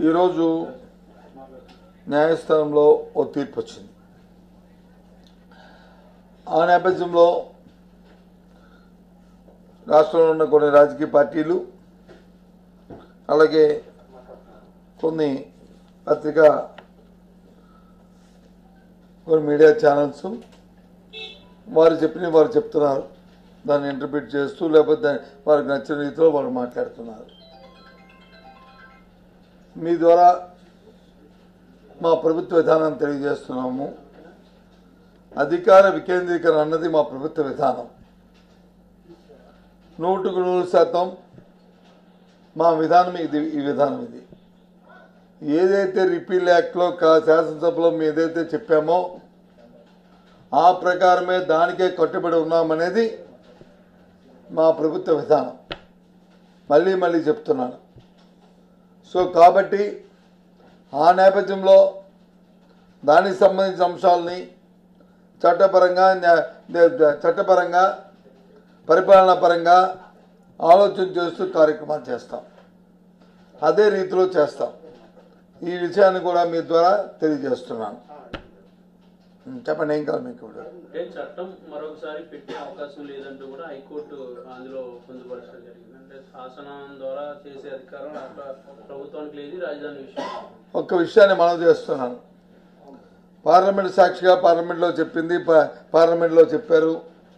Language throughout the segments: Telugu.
ఈరోజు న్యాయస్థానంలో ఓ తీర్పు వచ్చింది ఆ నేపథ్యంలో రాష్ట్రంలో ఉన్న కొన్ని రాజకీయ పార్టీలు అలాగే కొన్ని పత్రికా కొన్ని మీడియా ఛానల్స్ వారు చెప్పినవి వారు చెప్తున్నారు దాన్ని ఇంటర్ప్రిట్ చేస్తూ లేకపోతే దాన్ని వారికి నచ్చిన రీతిలో వారు మాట్లాడుతున్నారు మీ ద్వారా మా ప్రభుత్వ విధానాన్ని తెలియజేస్తున్నాము అధికార వికేంద్రీకరణ అన్నది మా ప్రభుత్వ విధానం నూటుకు నూరు శాతం మా విధానం ఇది ఈ విధానం ఇది ఏదైతే రిపీల్ యాక్ట్లో కా- శాసనసభలో మేము ఏదైతే చెప్పామో ఆ ప్రకారమే దానికే కట్టుబడి ఉన్నామనేది మా ప్రభుత్వ విధానం మళ్ళీ మళ్ళీ చెప్తున్నాను సో కాబట్టి ఆ నేపథ్యంలో దానికి సంబంధించిన అంశాలని చట్టపరంగా న్యా- న్యా- చట్టపరంగా పరిపాలనా పరంగా ఆలోచన చేస్తూ కార్యక్రమాలు చేస్తాం అదే రీతిలో చేస్తాం ఈ విషయాన్ని కూడా మీ ద్వారా తెలియజేస్తున్నాను ఉం, చెప్పండి ఏం కావాలి మీకు ఇప్పుడు అంటే చట్టం మరొకసారి పెట్టే అవకాశం లేదంటూ కూడా హైకోర్టు అందులో పొందుపరచడం జరిగింది అంటే శాసనం ద్వారా చేసే అధికారం రాష్ట్ర ప్రభుత్వానికి లేదు రాజధాని విషయం ఒక్క విషయాన్ని మనం చేస్తున్నాను పార్లమెంట్ సాక్షిగా పార్లమెంట్లో చెప్పింది పా- పార్లమెంట్లో చెప్పారు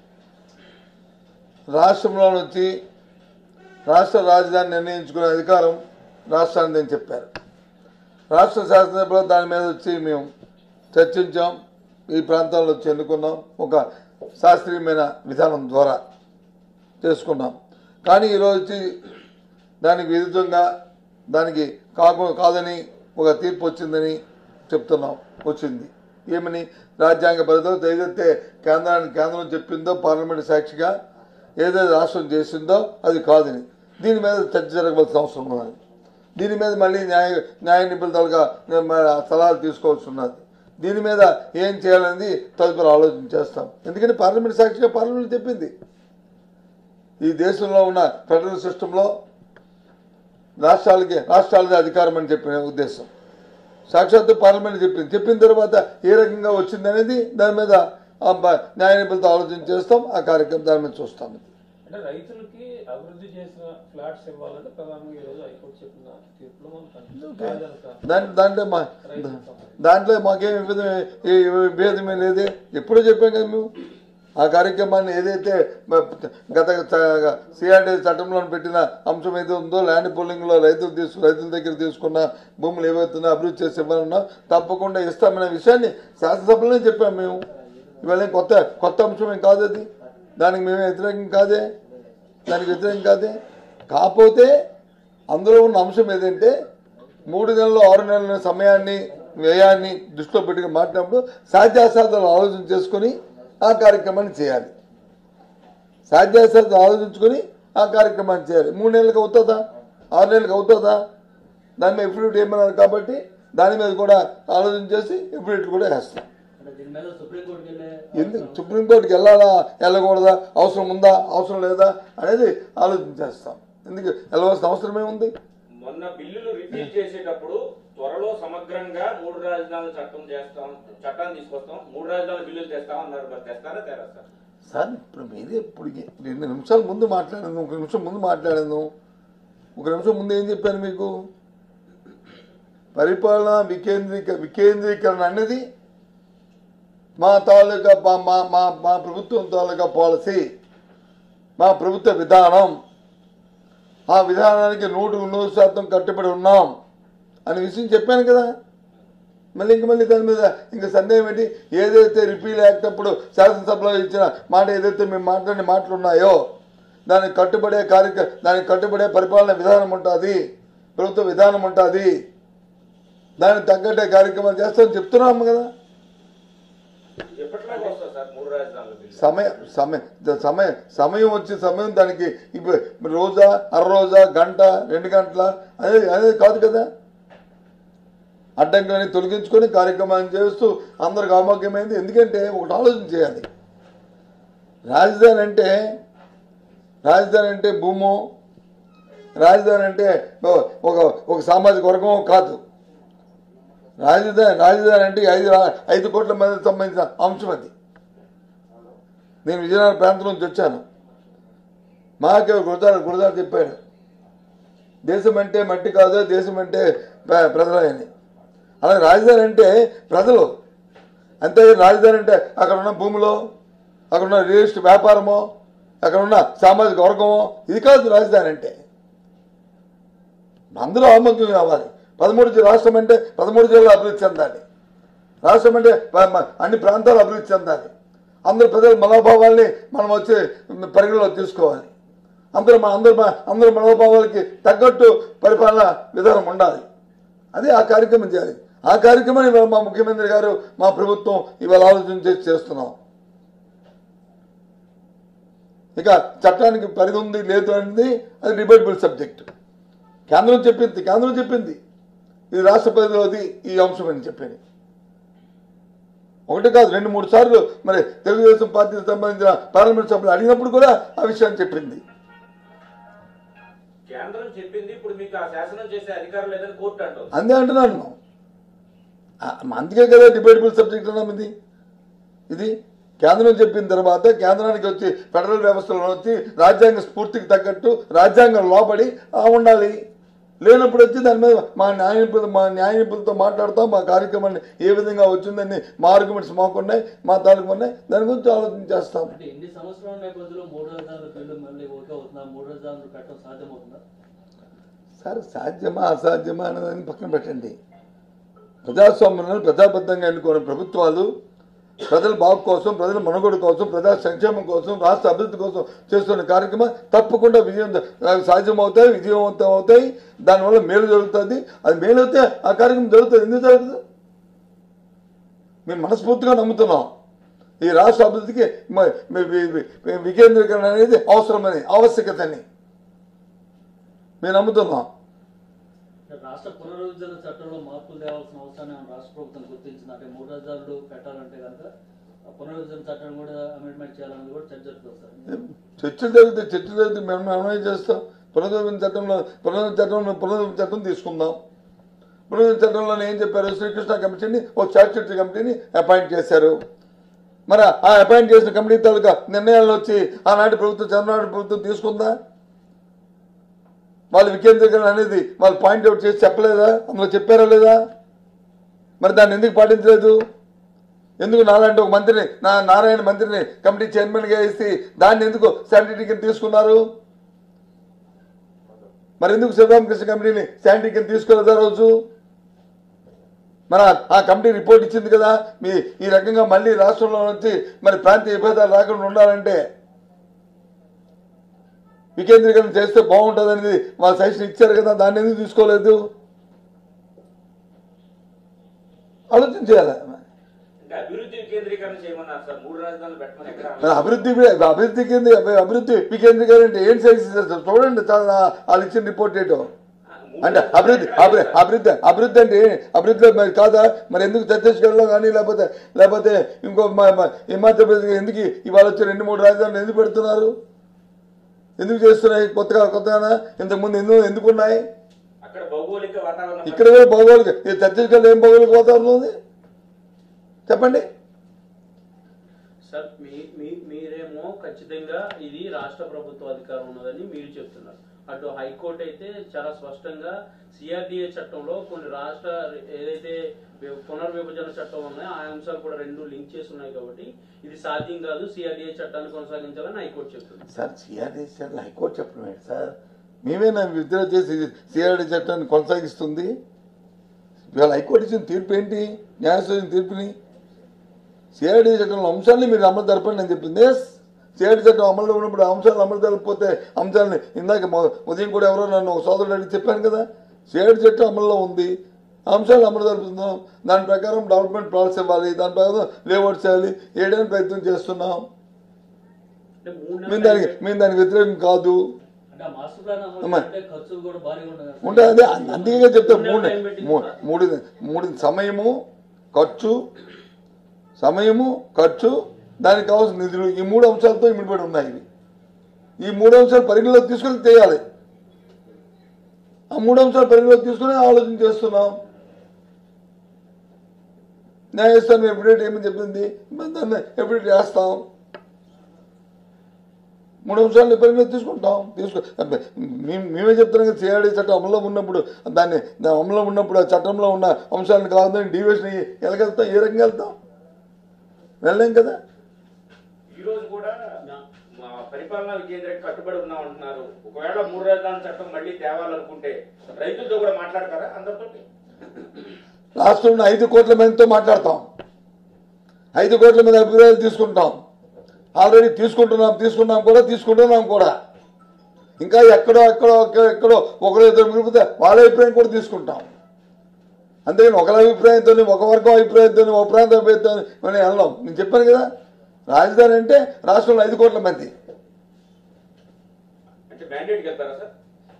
రాష్ట్రంలో నుంచి రాష్ట్ర రాజధాని నిర్ణయించుకునే అధికారం రాష్ట్రానికి అని చెప్పారు రాష్ట్ర శాసనసభలో దాని మీద వచ్చి మేము చర్చించాం ఈ ప్రాంతాల్లో వచ్చి ఎన్నుకున్నాం ఒక శాస్త్రీయమైన విధానం ద్వారా చేసుకున్నాం కానీ ఈరోజు వచ్చి దానికి విరుద్ధంగా దానికి కాకు కాదని ఒక తీర్పు వచ్చిందని చెప్తున్నాం వచ్చింది ఏమని రాజ్యాంగ పరిధిలో ఏదైతే కేంద్రానికి కేంద్రం చెప్పిందో పార్లమెంట్ సాక్షిగా ఏదైతే రాష్ట్రం చేసిందో అది కాదని దీని మీద చర్చ జరగవలసిన అవసరం ఉన్నది దీని మీద మళ్ళీ న్యాయ న్యాయ నిపుణులుగా సలహాలు తీసుకోవాల్సి ఉన్నది దీని మీద ఏం చేయాలనేది తదుపరి ఆలోచన చేస్తాం ఎందుకంటే పార్లమెంట్ సాక్షిగా పార్లమెంట్ చెప్పింది ఈ దేశంలో ఉన్న ఫెడరల్ సిస్టంలో రాష్ట్రాలకి రాష్ట్రాలదే అధికారం అని చెప్పిన ఉద్దేశం సాక్షాత్తు పార్లమెంట్ చెప్పింది చెప్పిన తర్వాత ఏ రకంగా వచ్చింది అనేది దాని మీద ఆ బ- న్యాయ నిపుణులతో ఆలోచన చేస్తాం ఆ కార్యక్రమం దాని మీద చూస్తాం అంటే రైతులకి అభివృద్ధి చేసిన ఫ్లాట్స్ ఇవ్వాలని ప్రధానంగా ఈరోజు హైకోర్టు చెప్పిన తీర్పులో మనం కనిపిస్తుంది. రాజధాని దాంట్లో దాంట్లో మా దాంట్లో మాకేం విభేదం ఏ- ఏ విభేదమే లేదే ఎప్పుడో చెప్పాం కదా మేము ఆ కార్యక్రమాన్ని ఏదైతే మ- గత సిఆర్డీ చట్టంలో పెట్టిన అంశం ఏదో ఉందో ల్యాండ్ పూలింగ్లో రైతులు తీసుకు రైతుల దగ్గర తీసుకున్న భూములు ఏవైతున్నా అభివృద్ధి చేసి ఇవ్వాలన్నా తప్పకుండా ఇస్తామనే విషయాన్ని శాసనసభలోనే చెప్పాం మేము ఇవాళ ఏం కొత్త కొత్త అంశం ఏం కాదు అది దానికి మేము వ్యతిరేకం కాదే దానికి వ్యతిరేకం కాదే కాకపోతే అందులో ఉన్న అంశం ఏదంటే మూడు నెలలు ఆరు నెలల సమయాన్ని వ్యయాన్ని దృష్టిలో పెట్టుకుని మాట్లాడినప్పుడు సాధ్యాసాధ్యాలు ఆలోచన చేసుకొని ఆ కార్యక్రమాన్ని చేయాలి సాధ్యాసాధ్యాలు ఆలోచించుకొని ఆ కార్యక్రమాన్ని చేయాలి మూడు నెలలకు అవుతుందా ఆరు నెలలకు అవుతుందా దాని మీద ఎఫిడవిట్ ఏమన్నారు కాబట్టి దాని మీద కూడా ఆలోచన చేసి ఎఫిడవిట్ కూడా వేస్తాం అంటే దీని మీద సుప్రీంకోర్టుకి వెళ్ళే ఎందుకు సుప్రీంకోర్టుకి వెళ్ళాలా వెళ్ళకూడదా అవసరం ఉందా అవసరం లేదా అనేది ఆలోచన చేస్తాం ఎందుకు వెళ్ళవలసిన అవసరం ఏముంది మొన్న బిల్లులు రిపీల్ చేసేటప్పుడు త్వరలో సమగ్రంగా మూడు రాజధానుల చట్టం చేస్తాం చట్టాన్ని తీసుకొస్తాం మూడు రాజధానుల బిల్లులు తెస్తాం అన్నారు మరి తెస్తారా తేరా సార్ సార్ ఇప్పుడు మీరే ఇప్పుడు ఈ రెండు నిమిషాల ముందు మాట్లాడాను ఒక నిమిషం ముందు మాట్లాడాను ఒక నిమిషం ముందు ఏం చెప్పాను మీకు పరిపాలన వికేంద్రీక వికేంద్రీకరణ అనేది మా తాలూకా మా- మా మా మా ప్రభుత్వం తాలూకా పాలసీ మా ప్రభుత్వ విధానం ఆ విధానానికి నూటికి నూరు శాతం కట్టుబడి ఉన్నాం అనే విషయం చెప్పాను కదా మళ్ళీ ఇంక మళ్ళీ దాని మీద ఇంకా సందేహం ఏంటి ఏదైతే రిపీల్ యాక్ట్ అప్పుడు శాసనసభలో ఇచ్చిన మాట ఏదైతే మేము మాట్లాడిన మాటలు ఉన్నాయో దానికి కట్టుబడే కార్యక్ర దానికి కట్టుబడే పరిపాలన విధానం ఉంటుంది ప్రభుత్వ విధానం ఉంటుంది దానికి తగ్గట్టే కార్యక్రమాలు చేస్తామని చెప్తున్నాము కదా ఎప్పటిలాగా వస్తుంది సార్ మూడు రాజధానుల బిల్లు సమయం సమయం సమయం సమయం వచ్చే సమయం దానికి ఇప్పుడు రోజా అర రోజా గంట రెండు గంటల అనేది అనేది కాదు కదా అడ్డంకులని తొలగించుకొని కార్యక్రమాన్ని చేస్తూ అందరికి ఆమోగ్యమైంది ఎందుకంటే ఒకటి ఆలోచన చేయాలి రాజధాని అంటే రాజధాని అంటే భూమో రాజధాని అంటే ఒక ఒక సామాజిక వర్గం కాదు రాజధాని రాజధాని అంటే ఐదు రా- ఐదు కోట్ల మందికి సంబంధించిన అంశం అది నేను విజయనగరం ప్రాంతం నుంచి వచ్చాను మాకే గురదారు గురదారు చెప్పాడు దేశం అంటే మట్టి కాదు దేశం అంటే ప్ర- ప్రజలని అలాగే రాజధాని అంటే ప్రజలు అంతే రాజధాని అంటే అక్కడ ఉన్న భూమిలో అక్కడ ఉన్న రియల్ ఎస్టేట్ వ్యాపారమో అక్కడ ఉన్న సామాజిక వర్గమో ఇది కాదు రాజధాని అంటే అందులో ఆమోదం కావాలి పదమూడు జిల్లా రాష్ట్రం అంటే పదమూడు జిల్లాలు అభివృద్ధి చెందాలి రాష్ట్రం అంటే ప- మ- అన్ని ప్రాంతాలు అభివృద్ధి చెందాలి అందరు ప్రజల మనోభావాల్ని మనం వచ్చి పరిగణలో తీసుకోవాలి అందరూ మన అందరూ మన- అందరి మనోభావాలకి తగ్గట్టు పరిపాలన విధానం ఉండాలి అదే ఆ కార్యక్రమం చేయాలి ఆ కార్యక్రమాన్ని ఇవాళ మా ముఖ్యమంత్రి గారు మా ప్రభుత్వం ఇవాళ ఆలోచన చేసి చేస్తున్నాం ఇక చట్టానికి పరిధి ఉంది లేదు అనేది అది డిబేటబుల్ సబ్జెక్ట్ కేంద్రం చెప్పింది కేంద్రం చెప్పింది ఇది రాష్ట్ర పరిధిలోది ఈ అంశం అని చెప్పింది ఒకటి కాదు రెండు మూడు సార్లు మరి తెలుగుదేశం పార్టీకి సంబంధించిన పార్లమెంట్ సభ్యులు అడిగినప్పుడు కూడా ఆ విషయాన్ని చెప్పింది కేంద్రం చెప్పింది ఇప్పుడు మీకు ఆ శాసనం చేసే అధికారం లేదని కోర్టు అంటుంది అందే అంటున్నాను ఆ, అందుకే కదా డిబేటబుల్ సబ్జెక్ట్ అన్నాం ఇది ఇది కేంద్రం చెప్పిన తర్వాత కేంద్రానికి వచ్చి ఫెడరల్ వ్యవస్థలో వచ్చి రాజ్యాంగ స్ఫూర్తికి తగ్గట్టు రాజ్యాంగం లోబడి ఆ ఉండాలి లేనప్పుడు వచ్చి దాని మీద మా న్యాయ నిపుణులు మా న్యాయ నిపుణులతో మాట్లాడతాం మా కార్యక్రమాన్ని ఏ విధంగా వచ్చిందని మా ఆర్గ్యుమెంట్స్ మాకున్నాయి మా తాలూకు ఉన్నాయి దాని గురించి ఆలోచన చేస్తాం అంటే ఎన్ని సంవత్సరాల నేపథ్యంలో మూడు రాజధానులు బిల్లు మళ్ళీ ఓకే అవుతుందా మూడు రాజధానులు పెట్టడం సాధ్యమవుతుందా సార్ సాధ్యమా అసాధ్యమా అనేదాన్ని పక్కన పెట్టండి ప్రజాస్వామ్యంలో ప్రజాబద్ధంగా ఎన్నుకున్న ప్రభుత్వాలు ప్రజల బాగు కోసం ప్రజల మనుగడ కోసం ప్రజా సంక్షేమం కోసం రాష్ట్ర అభివృద్ధి కోసం చేస్తున్న కార్యక్రమం తప్పకుండా విజయం అవి సాధ్యమవుతాయి విజయవంతం అవుతాయి దానివల్ల మేలు జరుగుతుంది అది మేలు అయితే ఆ కార్యక్రమం జరుగుతుంది ఎందుకు జరుగుతుంది మేము మనస్ఫూర్తిగా నమ్ముతున్నాం ఈ రాష్ట్ర అభివృద్ధికి మ- వి- వి- వి- వికేంద్రీకరణ అనేది అవసరమని ఆవశ్యకతని మేము నమ్ముతున్నాం అంటే రాష్ట్ర పునర్విభజన చట్టంలో మార్పులు తేవాల్సిన అవసరాన్ని ఏమైనా రాష్ట్ర ప్రభుత్వం గుర్తించింది అంటే మూడు రాజధానులు పెట్టాలంటే కనుక ఆ పునర్విభజన చట్టం కూడా అమెండ్మెంట్ చేయాలన్నది కూడా చర్చ జరుగుతుంది సార్ చర్చలు జరుగుతాయి చర్చలు జరుగుతాయి మేము మనం ఏం చేస్తాం పునరుద్ధరణ చట్టంలో పునరుద్ధరణ చట్టంలో పునరుద్ధరణ చట్టం తీసుకుందాం పునరుద్ధరణ చట్టంలో ఏం చెప్పారు శ్రీకృష్ణ కమిటీని ఒక స్టాట్యూటరీ కమిటీని అపాయింట్ చేశారు మరి ఆ అపాయింట్ చేసిన కమిటీ తాలూకా నిర్ణయాలు వచ్చి ఆనాటి ప్రభుత్వం చంద్రబాబు ప్రభుత్వం తీసుకుందా వాళ్ళు వికేంద్రీకరణ అనేది వాళ్ళు పాయింట్అవుట్ చేసి చెప్పలేదా అందులో చెప్పారా లేదా మరి దాన్ని ఎందుకు పాటించలేదు ఎందుకు నాలాంటి ఒక మంత్రిని నా నారాయణ మంత్రిని కమిటీ చైర్మన్గా వేసి దాన్ని ఎందుకు శానిటరీ తీసుకున్నారు మరి ఎందుకు శివరామకృష్ణ కమిటీని శానిటరీ తీసుకోలేదా రోజు మరి ఆ- ఆ కమిటీ రిపోర్ట్ ఇచ్చింది కదా మీ ఈ రకంగా మళ్ళీ రాష్ట్రంలో నుంచి మరి ప్రాంతీయ విభేదాలు రాకుండా ఉండాలంటే వికేంద్రీకరణ చేస్తే బాగుంటుంది అనేది వాళ్ళ సజెషన్ ఇచ్చారు కదా దాన్ని ఎందుకు తీసుకోలేదు ఆలోచన చేయాలి అంటే అభివృద్ధి వికేంద్రీకరణ చేయమన్నారు సార్ మూడు రాజధానులు పెట్టమని ఎక్కడ మరి అభివృద్ధి అభివృద్ధి కింద అభివృద్ధి వికేంద్రీకరణ అంటే ఏం సైన్స్ చేస్తారు చూడండి చాలా వాళ్ళు ఇచ్చిన రిపోర్ట్ ఏంటో అంటే అభివృద్ధి అభివృద్ధి అభివృద్ధి అభివృద్ధి అంటే ఏ- అభివృద్ధి మరి కాదా మరి ఎందుకు ఛత్తీస్గఢ్లో కానీ లేకపోతే లేకపోతే ఇంకో మ- మ- హిమాచల్ ప్రదేశ్ ఎందుకు ఇవాళ వచ్చి రెండు మూడు రాజధానులు ఎందుకు పెడుతున్నారు ఎందుకు చేస్తున్నాయి కొత్తగా కొత్తగా ఇంతకుముందు ఎందుకు ఎందుకు ఉన్నాయి అక్కడ భౌగోళిక వాతావరణం ఇక్కడ కూడా భౌగోళిక ఈ ఛత్తీస్గఢ్లో ఏం భౌగోళిక వాతావరణం ఉంది చెప్పండి సార్ మీ మీ మీరేమో ఖచ్చితంగా ఇది రాష్ట్ర ప్రభుత్వ అధికారం ఉన్నదని మీరు చెప్తున్నారు అటు హైకోర్టు అయితే చాలా స్పష్టంగా సిఆర్డిఏ చట్టంలో కొన్ని రాష్ట్ర ఏదైతే వి- పునర్విభజన చట్టం ఉన్నాయో ఆ అంశాలు కూడా రెండు లింక్ చేసి ఉన్నాయి కాబట్టి ఇది సాధ్యం కాదు సిఆర్డిఏ చట్టాన్ని కొనసాగించాలని హైకోర్టు చెప్తుంది సార్ సిఆర్డీ చట్టం హైకోర్టు చెప్పడం ఏంటి సార్ మేమేనా విత్డ్రా చేసి సిఆర్డీ చట్టాన్ని కొనసాగిస్తుంది ఇవాళ హైకోర్టు ఇచ్చిన తీర్పు ఏంటి న్యాయస్థానం తీర్పుని సిఆర్డీ చట్టంలో అంశాన్ని మీరు అమలు జరపండి అని చెప్పింది ఎస్ సిఆర్డీ చట్టం అమల్లో ఉన్నప్పుడు ఆ అంశాలు అమలు జరపకపోతే అంశాలని ఇందాక మొ- ఉదయం కూడా ఎవరో నన్ను ఒక సోదరుడు అడిగి చెప్పాను కదా సిఆర్డీ చట్టం అమల్లో ఉంది ఆ అంశాలు అమలు జరుపుతున్నాం దాని ప్రకారం డెవలప్మెంట్ ప్లాన్స్ ఇవ్వాలి దాని ప్రకారం లేఅవుట్ చేయాలి వేయడానికి ప్రయత్నం చేస్తున్నాం అంటే మూడు మేము దానికి నెలలు మేము దానికి వ్యతిరేకం కాదు అంటే ఆ మాస్టర్ ప్లాన్ అమలు అమ్మా. అంటే ఖర్చులు కూడా భారీగా ఉన్నాయి కదా సార్. ఉంటే అదే అందుకే చెప్తా మూడు మూడు నెలలు టైం పెట్టింది మూ- సార్. మూడు మూడు సమయము ఖర్చు సమయము ఖర్చు దానికి కావాల్సిన నిధులు ఈ మూడు అంశాలతో ఇమిడిపడి ఉన్నాయి ఇవి ఈ మూడు అంశాలు పరిగణలోకి తీసుకొని చేయాలి ఆ మూడు అంశాలు పరిగణలోకి తీసుకుని ఆలోచన చేస్తున్నాం న్యాయస్థానం ఎప్పుడేట్ ఏమని చెప్పింది మేము దాన్ని ఎప్పుడేట్ చేస్తాం మూడు అంశాలను పరిగణలోకి తీసుకుంటాం తీసుకో అబ్బే, మేము మేమే చెప్తున్నాం కదా సిఆర్డీ చట్టం అమల్లో ఉన్నప్పుడు దాన్ని దాని అమల్లో ఉన్నప్పుడు ఆ చట్టంలో ఉన్న అంశాలను కాదని డివిజన్ ఎలాగెళ్తాం ఏ రకంగా వెళ్తాం వెళ్ళలేం కదా ఈ రోజు కూడా మా పరిపాలనా వికేంద్రం కట్టుబడి ఉన్నాం అంటున్నారు ఒకవేళ మూడు రాజధానుల చట్టం మళ్ళీ తేవాలనుకుంటే రైతులతో కూడా మాట్లాడతారా అందరితోటి రాష్ట్రంలో ఐదు కోట్ల మందితో మాట్లాడతాం ఐదు కోట్ల మంది అభిప్రాయాలు తీసుకుంటాం ఆల్రెడీ తీసుకుంటున్నాం తీసుకున్నాం కూడా తీసుకుంటున్నాం కూడా ఇంకా ఎక్కడో ఎక్కడో ఎక్కడో- ఎక్కడో ఒకరో ఇద్దరు మిగిలితే వాళ్ళ అభిప్రాయం కూడా తీసుకుంటాం అంతేగాని ఒకరి అభిప్రాయంతో ఒక వర్గం అభిప్రాయంతో ఒక ప్రాంతం అభిప్రాయంతో మనం వెళ్ళాం నేను చెప్పాను కదా రాజధాని అంటే రాష్ట్రంలో ఐదు కోట్ల మంది అంటే మ్యాండేట్కి వెళ్తారా సార్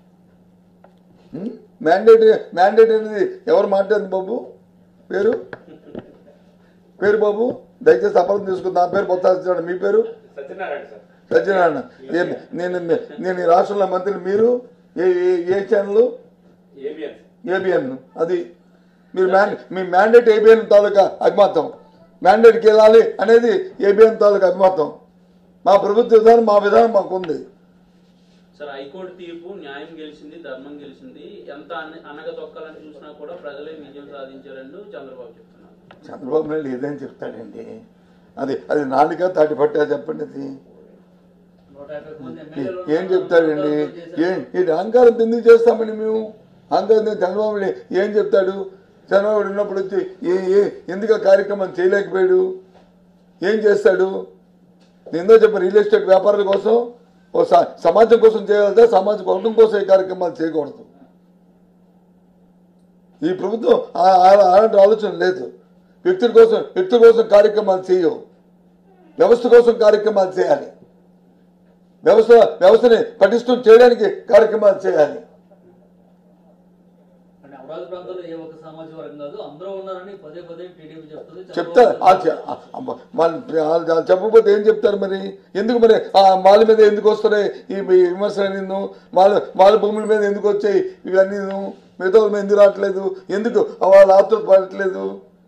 మ్యాండేట్ మ్యాండేట్ అనేది ఎవరు మాట్లాడింది బాబు పేరు పేరు బాబు దయచేసి అపరం తీసుకుని నా పేరు పొత్తాడు మీ పేరు సత్యనారాయణ సార్ సత్యనారాయణ ఏ- నేను నేను ఈ రాష్ట్రంలో మంత్రి మీరు ఏ ఏ- ఏ ఛానల్ ఏబిఎన్ ఏబిఎన్ అది మీరు మ్యాన్ మీ మ్యాండేట్ ఏబిఎన్ తాలూకా అభిమతం మ్యాండేట్కి వెళ్ళాలి అనేది ఏబిఎన్ తాలూకా అభిమతం మా ప్రభుత్వ విధానం మా విధానం మాకు ఉంది సార్ హైకోర్టు తీర్పు న్యాయం గెలిచింది ధర్మం గెలిచింది ఎంత అన- అనగ తొక్కాలని చూసినా కూడా ప్రజలే విజయం సాధించారని చంద్రబాబు చెప్తున్నారు చంద్రబాబు నాయుడు ఏదని చెప్తాడండి అది అది నాలుగా తాటి పట్టా చెప్పండి అది నూట యాభై మంది ఎమ్మెల్యేలు ఏం చెప్తాడండి ఏం ఇది అహంకారం ఎందుకు చేస్తామని మేము అహంకారం ఎందుకు చంద్రబాబు నాయుడు ఏం చెప్తాడు చంద్రబాబు నాయుడు ఉన్నప్పుడు వచ్చి ఏ ఏ ఎందుకు ఆ కార్యక్రమం చేయలేకపోయాడు ఏం చేస్తాడు నేను ఎంతో చెప్పాను రియల్ ఎస్టేట్ వ్యాపారుల కోసం ఓ స- సమాజం కోసం చేయాలంటే సమాజ వర్గం కోసం ఈ కార్యక్రమాలు చేయకూడదు ఈ ప్రభుత్వం ఆ- ఆ- అలాంటి ఆలోచన లేదు వ్యక్తుల కోసం వ్యక్తుల కోసం కార్యక్రమాలు చేయవు వ్యవస్థ కోసం కార్యక్రమాలు చేయాలి వ్యవస్థ వ్యవస్థని పటిష్టం చేయడానికి కార్యక్రమాలు చేయాలి అంటే అమరావతి ప్రాంతంలో ఏ ఒక్క సామాజిక వర్గం కాదు అందరూ ఉన్నారని పదే పదే టీడీపీ చెప్తుంది చెప్తారు ఆ చె- ఆ- అమ్మ, వాళ్ళు వాళ్ళు వాళ్ళు చెప్పకపోతే ఏం చెప్తారు మరి ఎందుకు మరి ఆ వాళ్ళ మీద ఎందుకు వస్తున్నాయి ఈ ఈ విమర్శలు నిన్ను వాళ్ళ వాళ్ళ భూముల మీద ఎందుకు వచ్చాయి ఇవన్నీ మిగతా వాళ్ళ మీద ఎందుకు రావట్లేదు ఎందుకు వాళ్ళ ఆతులు పడట్లేదు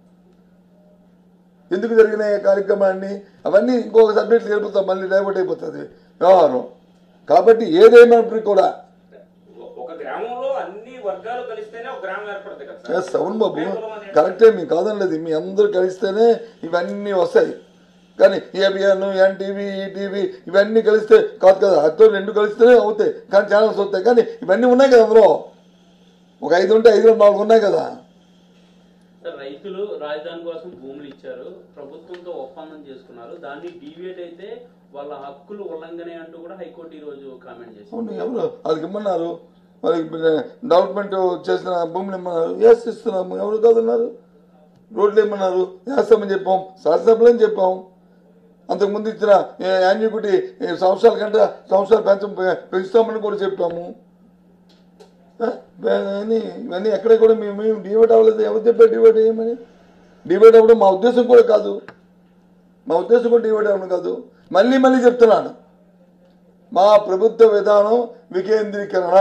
ఎందుకు జరిగినాయి ఈ కార్యక్రమాన్ని అవన్నీ ఇంకొక సబ్జెక్ట్ గెలుపుతాం మళ్ళీ డైవర్ట్ అయిపోతుంది వ్యవహారం కాబట్టి ఏదేమైనప్పటికీ కూడా ఒక గ్రామంలో అన్ని వర్గాలు కలిస్తేనే ఒక గ్రామం ఏర్పడుతుంది కదా సార్ ఎస్ అవును బాబు ఒకే కులం అనేది కరెక్టే మీ కాదనలేదు మీ అందరూ కలిస్తేనే ఇవన్నీ వస్తాయి కానీ ఏబిఎన్ ఎన్టీవీ ఈటీవీ ఇవన్నీ కలిస్తే కాదు కదా అతో రెండు కలిస్తేనే అవుతాయి కానీ ఛానల్స్ వస్తాయి కానీ ఇవన్నీ ఉన్నాయి కదా అందులో ఒక ఐదు ఉంటే ఐదు నాలుగు ఉన్నాయి కదా సార్ రైతులు రాజధాని కోసం భూములు ఇచ్చారు ప్రభుత్వంతో ఒప్పందం చేసుకున్నారు దాన్ని డీవియేట్ అయితే వాళ్ళ హక్కులు ఉల్లంఘనే అంటూ కూడా హైకోర్టు ఈ రోజు కామెంట్ చేసింది అవును ఎవరు వాళ్ళకి ఇమ్మన్నారు వాళ్ళకి డెవలప్మెంట్ చేసిన భూములు ఇమ్మన్నారు ఎస్ ఇస్తున్నాము ఎవరు కాదన్నారు రోడ్లు ఇమ్మన్నారు వేస్తామని చెప్పాం శాసనసభలో చెప్పాం అంతకుముందు ఇచ్చిన యాన్యుకుటి సంవత్సరాల కంటే సంవత్సరాలు పెంచ పెంచుతామని కూడా చెప్పాము ఆ, ఇవన్నీ ఇవన్నీ ఎక్కడ కూడా మేము మేము డివైడ్ అవ్వలేదు ఎవరు చెప్పారు డివైడ్ చేయమని డివైడ్ అవ్వడం మా ఉద్దేశం కూడా కాదు మా ఉద్దేశం కూడా డివైడ్ అవ్వడం కాదు మళ్ళీ మళ్ళీ చెప్తున్నాను మా ప్రభుత్వ విధానం వికేంద్రీకరణ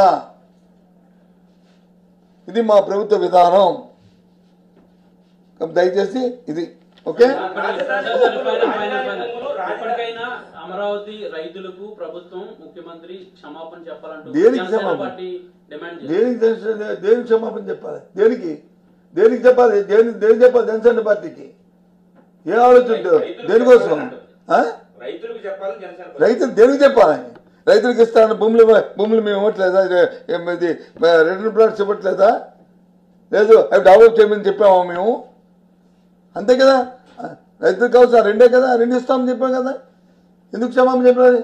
ఇది మా ప్రభుత్వ విధానం కాబట్టి దయచేసి ఇది okay sir, sir, sir, final, final, final. ఇప్పటికైనా అమరావతి రైతులకు ప్రభుత్వం ముఖ్యమంత్రి క్షమాపణ చెప్పాలంటూ దేనికి జనసేన క్షమాపణ? పార్టీ డిమాండ్ చేస్తుంది దేనికి జనసేన దేనికి క్షమాపణ చెప్పాలి దేనికి దేనికి చెప్పాలి దేని దేనికి చెప్పాలి జనసేన పార్టీకి ఏ ఆలోచన దేనికోసం ఆ? రైతులకు చెప్పాలని జనసేన పార్టీ. రైతులు దేనికి చెప్పాలి రైతులకు ఇస్తాను భూములు ఇవ్వ- భూములు మేము ఇవ్వట్లేదా ఏ- ఏం ఇది రెండు ప్లాట్స్ ఇవ్వట్లేదా లేదు అవి డెవలప్ చేయమని చెప్పామా మేము అంతే కదా రైతులకు కావాల్సిన రెండే కదా రెండు ఇస్తామని చెప్పాం కదా ఎందుకు క్షమాపణ చెప్పాలి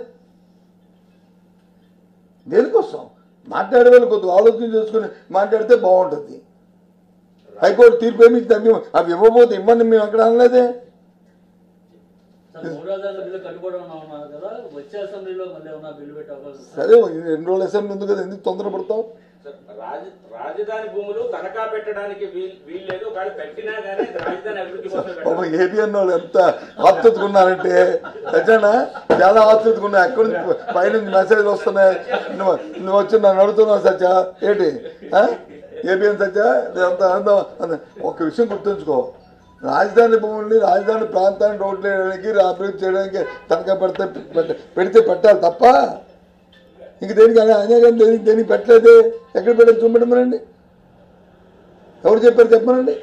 దేనికోసం మాట్లాడే వాళ్ళు కొద్దిగా ఆలోచన చేసుకుని మాట్లాడితే బాగుంటుంది హైకోర్టు తీర్పు ఏమి తగ్గి అవి ఇవ్వబోతే ఇవ్వండి మేము అక్కడ అనలేదే సార్ మూడు రాజధానుల బిల్లు కట్టుబడి ఉన్నా ఉన్నారు కదా వచ్చే అసెంబ్లీలో మళ్ళీ ఏమన్నా బిల్లు పెట్టే అవకాశం ఉందా? సరే ఈ రెండు రోజులు అసెంబ్లీ ఉంది కదా ఎందుకు తొందరపడతావు సార్, రాజ- రాజధాని భూములు తనఖా పెట్టడానికి వీల్ వీల్లేదు ఒకవేళ పెట్టినా కానీ అది రాజధాని అభివృద్ధి కోసం పాపం పెట్టాలి. ఏబిఎన్ వాళ్ళు ఎంత ఆతృతకున్నారంటే సత్యనా చాలా ఆతృతకున్నాయి ఎక్కడి నుంచి పైనుంచి మెసేజ్లు వస్తున్నాయి నువ్వు నువ్వు వచ్చి నన్ను అడుగుతున్నావు సత్య ఏంటి ఏబిఎన్ సత్య అంత అందం అంద- ఒక విషయం గుర్తుంచుకో రాజధాని భూముల్ని రాజధాని ప్రాంతాన్ని రోడ్లు వేయడానికి అభివృద్ధి చేయడానికి తనఖా పెడితే పెట్ట- పెడితే పెట్టాలి తప్ప ఇంక దేనికి అనే అనేకం దేనికి దేనికి పెట్టలేదే ఎక్కడ పెట్టారు చూపెట్టమనండి ఎవరు చెప్పారు చెప్పమనండి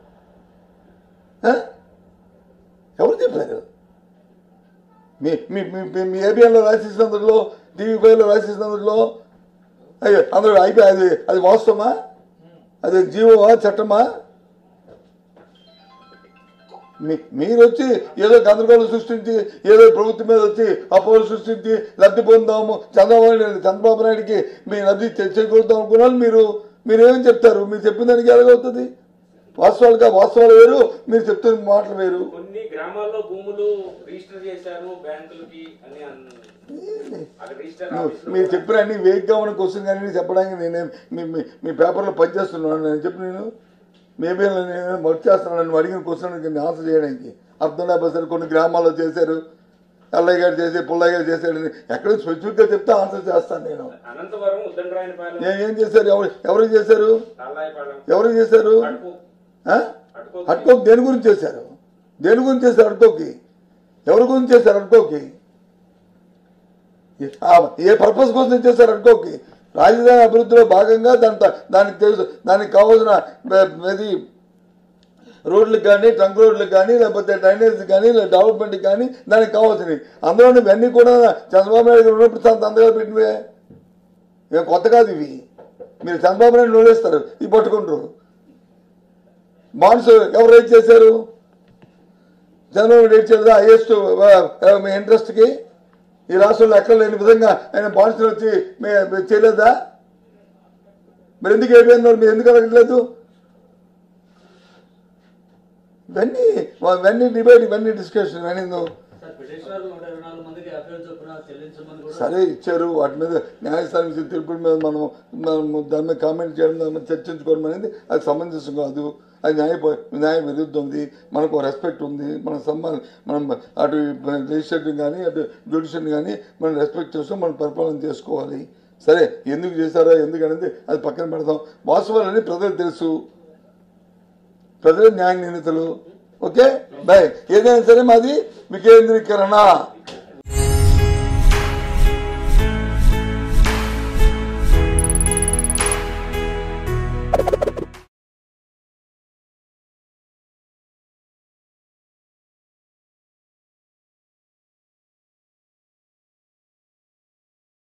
ఆ? ఎవరు చెప్పారు మీ మీ మీ- మీ- మీ ఏబిఎన్లో రాసేసినందులో టీవీ ఫైవ్లో రాసేసినందులో అయ్యో అందరూ అయిపోయి అది అది వాస్తవమా అది జీవోవా చట్టమా మీ మీరు వచ్చి ఏదో గందరగోళం సృష్టించి ఏదో ప్రభుత్వం మీద వచ్చి అపోహలు సృష్టించి లబ్ధి పొందాము చంద్రబాబు నాయుడు చంద్రబాబు నాయుడికి మీ లబ్ధి చే- చేకూరుతాం అనుకున్నాను మీరు మీరు ఏమని చెప్తారు మీరు చెప్పిన దానికి ఎలాగవుతుంది వాస్తవాలుగా వాస్తవాలు వేరు మీరు చెప్తున్న మాటలు వేరు కొన్ని గ్రామాల్లో భూములు రిజిస్టర్ చేశారు బ్యాంకులకి అని అన్- అక్కడ రిజిస్టర్ నువ్వు ఆఫీసులో మీరు కూడా- చెప్పిన అన్ని వేగ్గా ఉన్న క్వశ్చన్ కానీ నేను చెప్పడానికి నేనే మీ మీ- మీ పేపర్లో పనిచేస్తున్నాను నేను చెప్పి నేను మేబీ నేను వర్క్ చేస్తున్నాను నువ్వు అడిగిన క్వశ్చన్ నేను ఆన్సర్ చేయడానికి అర్థం లేకపోతే సరే కొన్ని గ్రామాల్లో చేశారు ఎల్లయ్య గారు చేసి పుల్లయ్య గారు చేశాడు ఎక్కడ స్పెసిఫిక్గా చెప్తే ఆన్సర్ చేస్తాను నేను అనంతపురం ఉద్దండరాయనపాలెం నేను ఏం చేశారు ఎవరు ఎవరు చేశారు తాళ్ళాయపాలెం ఎవరు చేశారు అటుకు ఆ? అటుకు అడ్కోకి దేని గురించి చేశారు దేని గురించి చేశారు అడ్కోకి ఎవరి గురించి చేశారు అడ్కోకి ఆ, ఏ పర్పస్ కోసం చేశారు అడ్కోకి రాజధాని అభివృద్ధిలో భాగంగా దాని దానికి తెలుసు దానికి కావాల్సిన బ- ఇది రోడ్లకు కానీ ట్రంక్ రోడ్లకు కానీ లేకపోతే డ్రైనేజ్ కానీ లేదా డెవలప్మెంట్ కానీ దానికి కావాల్సినవి అందులో ఇవన్నీ కూడా చంద్రబాబు నాయుడు గారు ఉన్నప్పుడు చాలా తందగా పెట్టినవే ఇవి కొత్త కాదు ఇవి మీరు చంద్రబాబు నాయుడు నోడేస్తారు ఇవి పట్టుకుంటారు బాండ్స్ ఎవరు రేట్ చేశారు చంద్రబాబు రేట్ చేయలేదా హైయెస్ట్ మీ ఇంట్రెస్ట్కి ఈ రాష్ట్రంలో ఎక్కడ లేని విధంగా ఆయన బాండ్స్ వచ్చి మీ- మీరు చేయలేదా మరి ఎందుకు అయిపోయినారు మీరు ఎందుకు అడగట్లేదు ఇవన్నీ ఇవన్నీ డిబేట్ ఇవన్నీ డిస్కషన్ ఇవన్నీ నువ్వు సార్ పిటిషనర్ నూట ఇరవై నాలుగు మందికి అఫీల్ చొప్పున చెల్లించమని కూడా సరే ఇచ్చారు వాటి మీద న్యాయస్థానం ఇచ్చిన తీర్పుల మీద మనం మనం దాని మీద కామెంట్ చేయడం దాని మీద చర్చించుకోవడం అనేది అది సమంజసం కాదు అది న్యాయ న్యాయ విరుద్ధం ఉంది మనకు రెస్పెక్ట్ ఉంది మన సమ్మాన్ మనం అటు లెజిస్లేటివ్ కానీ అటు జ్యుడిషియల్ కానీ మనం రెస్పెక్ట్ చేస్తూ మనం పరిపాలన చేసుకోవాలి సరే ఎందుకు చేశారో ఎందుకు అనేది అది పక్కన పెడదాం వాస్తవాలని ప్రజలకు తెలుసు ప్రజలే న్యాయ నిర్ణీతలు ఓకే బాయ్ ఏదైనా సరే మాది వికేంద్రీకరణ